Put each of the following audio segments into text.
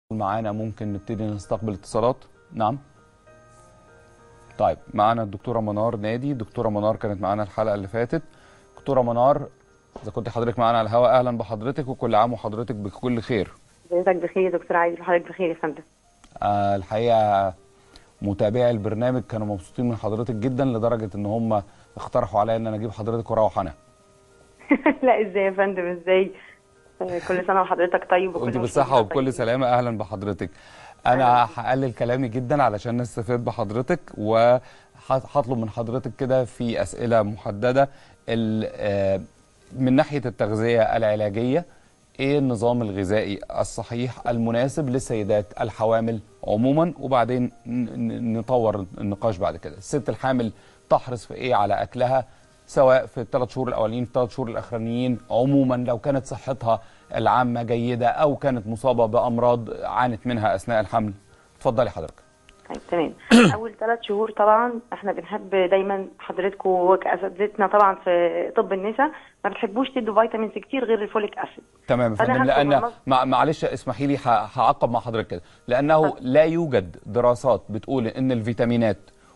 معانا ممكن نبتدي نستقبل اتصالات نعم طيب معانا الدكتوره منار نادي دكتوره منار كانت معانا الحلقه اللي فاتت دكتوره منار اذا كنت حضرتك معانا على الهواء اهلا بحضرتك وكل عام وحضرتك بكل خير حضرتك بخير يا دكتور عايز حضرتك بخير يا فندم آه الحقيقه متابعي البرنامج كانوا مبسوطين من حضرتك جدا لدرجه ان هم اقترحوا عليا ان انا اجيب حضرتك واروح انا لا ازاي يا فندم ازاي آه، كل سنه وحضرتك طيب وكل وانت مشاهدينا بالصحه وبكل طيبين. سلامه اهلا بحضرتك انا هقلل كلامي جدا علشان نستفيد بحضرتك وهطلب من حضرتك كده في اسئله محدده ال- آه، من ناحيه التغذيه العلاجيه ايه النظام الغذائي الصحيح المناسب للسيدات الحوامل عموما وبعدين ن- ن- نطور النقاش بعد كده الست الحامل تحرص في ايه على اكلها سواء في الثلاث شهور الاولين في الثلاث شهور الاخرانيين عموما لو كانت صحتها العامه جيده او كانت مصابه بامراض عانت منها اثناء الحمل اتفضلي حضرتك طيب تمام اول ثلاث شهور طبعا احنا بنحب دايما حضرتكم وكاساتذتنا طبعا في طب النساء ما بتحبوش تدوا فيتامينز كتير غير الفوليك اسيد تمام يا فأنا فندم هاخد لان بالنص- مع معلش اسمحي لي ه- هعقب مع حضرتك كده لانه لا يوجد دراسات بتقول ان الفيتامينات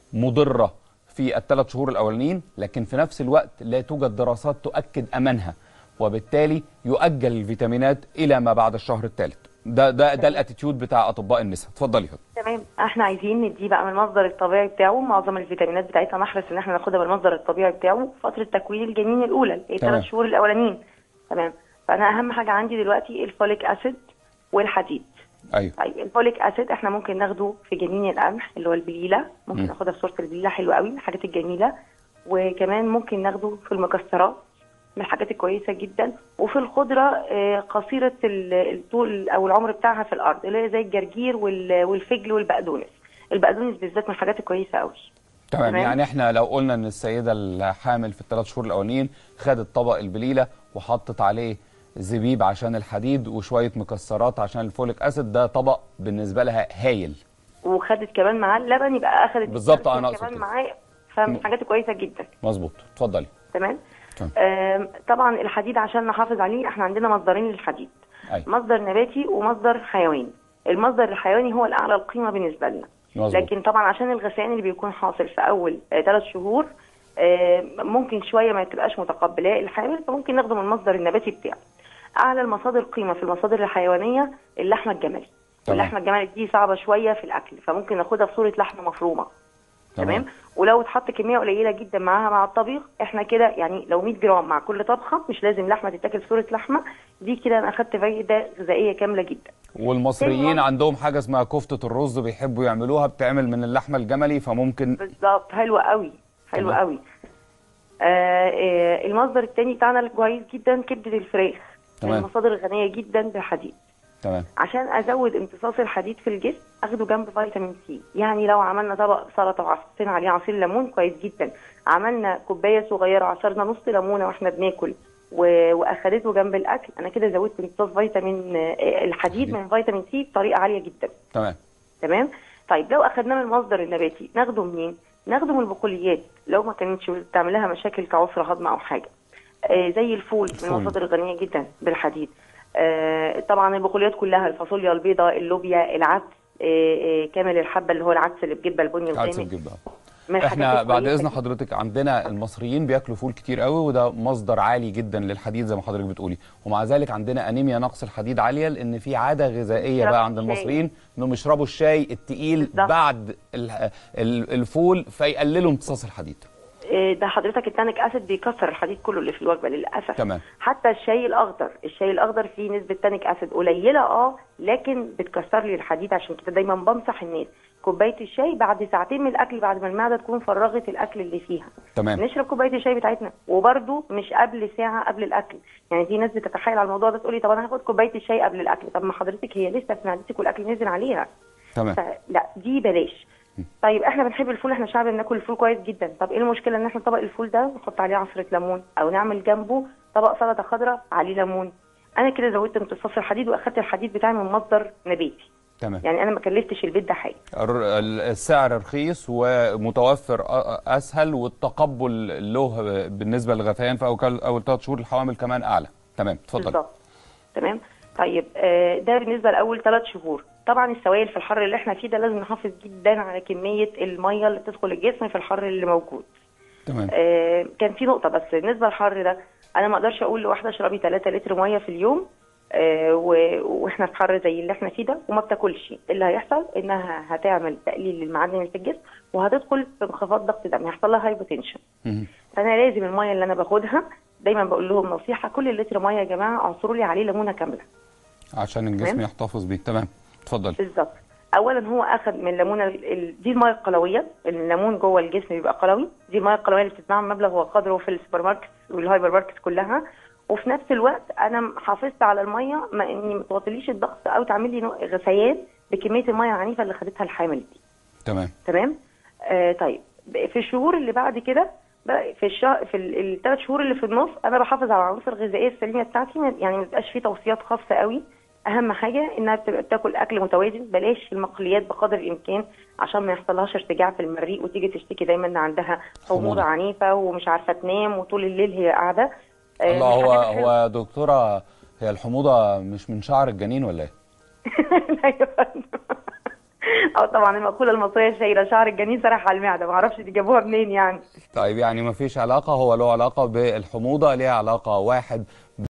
مضره في الثلاث شهور الاولانيين لكن في نفس الوقت لا توجد دراسات تؤكد امانها وبالتالي يؤجل الفيتامينات الى ما بعد الشهر الثالث ده ده ده الاتيتيود بتاع اطباء النساء اتفضلي حضرتك تمام احنا عايزين نديه بقى من المصدر الطبيعي بتاعه معظم الفيتامينات بتاعتها نحرص ان احنا ناخدها من المصدر الطبيعي بتاعه فتره تكوين الجنين الاولى تمام. الثلاث شهور الاولانيين تمام فانا اهم حاجه عندي دلوقتي الفوليك اسيد والحديد ايوه طيب الفوليك اسيد احنا ممكن ناخده في جنين القمح اللي هو البليله ممكن مم. ناخدها في صوره البليله حلوه قوي الحاجات الجميله وكمان ممكن ناخده في المكسرات من الحاجات الكويسه جدا وفي الخضره آه، قصيره ال- الطول او العمر بتاعها في الارض اللي هي زي الجرجير وال- والفجل والبقدونس البقدونس بالذات من الحاجات الكويسه قوي تمام تمام. يعني احنا لو قلنا ان السيده الحامل في الثلاث شهور الاولانيين خدت طبق البليله وحطت عليه زبيب عشان الحديد وشويه مكسرات عشان الفوليك اسيد ده طبق بالنسبه لها هايل وخدت كمان معاه اللبن يبقى اخدت بالظبط، الكالسيوم أنا أقصد كمان كده. معاه فمن الحاجات كويسه جدا مظبوط اتفضلي تمام تمام. آم، طبعا الحديد عشان نحافظ عليه احنا عندنا مصدرين للحديد ايوه مصدر نباتي ومصدر حيواني المصدر الحيواني هو الاعلى القيمه بالنسبه لنا مظبوط لكن طبعا عشان الغثيان اللي بيكون حاصل في اول ثلاث شهور آه، ممكن شويه ما تبقاش متقبلاه الحامل فممكن ناخده من المصدر النباتي بتاعه اعلى المصادر قيمه في المصادر الحيوانيه اللحمه الجملي تمام. واللحمه الجملي دي صعبه شويه في الاكل فممكن ناخدها في صوره لحمه مفرومه تمام. تمام ولو اتحط كميه قليله جدا معاها مع الطبيخ احنا كده يعني لو 100 جرام مع كل طبخه مش لازم لحمه تتاكل في صوره لحمه دي كده انا اخدت فايده غذائيه كامله جدا والمصريين تاني عندهم حاجه اسمها كفته الرز بيحبوا يعملوها بتعمل من اللحمه الجملي فممكن بالظبط حلوه قوي حلوه تمام. قوي آه آه المصدر الثاني بتاعنا كويس جدا كبده الفراخ من تمام. المصادر الغنيه جدا بالحديد تمام عشان ازود امتصاص الحديد في الجسم اخده جنب فيتامين سي يعني لو عملنا طبق سلطه وعصرنا عليه عصير ليمون كويس جدا عملنا كوبايه صغيره عصرنا نص ليمونه واحنا بناكل و... واخدته جنب الاكل انا كده زودت امتصاص فيتامين آه، الحديد من فيتامين سي بطريقه عاليه جدا تمام تمام طيب لو اخدناه من المصدر النباتي ناخده منين ناخده من البقوليات لو ما كانتش بتعمل لها مشاكل كعسر هضم او حاجه آه زي الفول من الفول. المصادر الغنيه جدا بالحديد آه طبعا البقوليات كلها الفاصوليا البيضاء اللوبيا العدس آه آه كامل الحبه اللي هو العدس اللي بجبه البني عدس الغامق الجبه من الحاجات احنا بعد الكويسة اذن جداً. حضرتك عندنا المصريين بياكلوا فول كتير قوي وده مصدر عالي جدا للحديد زي ما حضرتك بتقولي ومع ذلك عندنا انيميا نقص الحديد عاليه لان في عاده غذائيه يشربوا بقى عند الشاي. المصريين انهم يشربوا الشاي التقيل بالظبط. بعد ال- ال- الفول فيقللوا امتصاص الحديد آه، ده حضرتك التانيك اسيد بيكسر الحديد كله اللي في الوجبه للاسف تمام. حتى الشاي الاخضر الشاي الاخضر فيه نسبه تانيك اسيد قليله اه لكن بتكسر لي الحديد عشان كده دايما بنصح الناس كوبايه الشاي بعد ساعتين من الاكل بعد ما المعده تكون فرغت الاكل اللي فيها تمام نشرب كوبايه الشاي بتاعتنا وبرده مش قبل ساعه قبل الاكل يعني في ناس بتتحايل على الموضوع ده تقول لي طب انا هاخد كوبايه الشاي قبل الاكل طب ما حضرتك هي لسه في معدتك والاكل نزل عليها تمام فلا دي بلاش طيب احنا بنحب الفول احنا شعب بناكل الفول كويس جدا طب ايه المشكله ان احنا طبق الفول ده نحط عليه عصره ليمون او نعمل جنبه طبق سلطه خضراء عليه ليمون انا كده زودت امتصاص الحديد واخدت الحديد بتاعي من مصدر نباتي تمام يعني انا ما كلفتش البيت ده حاجه الر- ال- السعر رخيص ومتوفر أ- اسهل والتقبل له بالنسبه للغثيان في اول اول ثلاث شهور الحوامل كمان اعلى تمام اتفضل بالظبط تمام طيب آه، ده بالنسبه لاول ثلاث شهور طبعا السوائل في الحر اللي احنا فيه ده لازم نحافظ جدا على كميه الميه اللي بتدخل الجسم في الحر اللي موجود تمام آه، كان في نقطة بس بالنسبة للحر ده أنا ما أقدرش أقول لواحدة اشربي 3 لتر مية في اليوم آه، و- وإحنا في حر زي اللي إحنا فيه ده وما بتاكلش اللي هيحصل إنها هتعمل تقليل للمعادن اللي في الجسم وهتدخل في انخفاض ضغط دم هيحصل لها هايبوتنشن مهم. فأنا لازم المية اللي أنا باخدها دايما بقول لهم نصيحة كل لتر مية يا جماعة اعصروا لي عليه ليمونة كاملة عشان الجسم تمام. يحتفظ بيه تمام اتفضل بالظبط اولا هو اخذ من الليمونه ال- ال- دي الميه القلويه الليمون جوه الجسم بيبقى قلوي دي الميه القلويه اللي بتتباع بمبلغ وقدره في السوبر ماركت والهايبر ماركت كلها وفي نفس الوقت انا حافظت على الميه ما اني ما توطيليش الضغط او تعمل لي نوع- غثيان بكميه الميه العنيفه اللي خدتها الحامل دي تمام تمام آه طيب ب- في الشهور اللي بعد كده بقى في الشهر في الثلاث شهور اللي في النص انا بحافظ على العناصر الغذائيه السليمه بتاعتي ما- يعني ما بيبقاش فيه توصيات خاصه قوي اهم حاجه انها بتبقى بتاكل اكل متوازن بلاش المقليات بقدر الامكان عشان ما يحصلهاش ارتجاع في المريء وتيجي تشتكي دايما ان عندها حموضة. حموضه عنيفه ومش عارفه تنام وطول الليل هي قاعده آه، الله هو الحاجات الحلوة- هو يا دكتوره هي الحموضه مش من شعر الجنين ولا ايه؟ ايوه اه طبعا المقوله المصريه الشهيره شعر الجنين سرح على المعده ما اعرفش دي جابوها منين يعني طيب يعني ما فيش علاقه هو له علاقه بالحموضه ليها علاقه واحد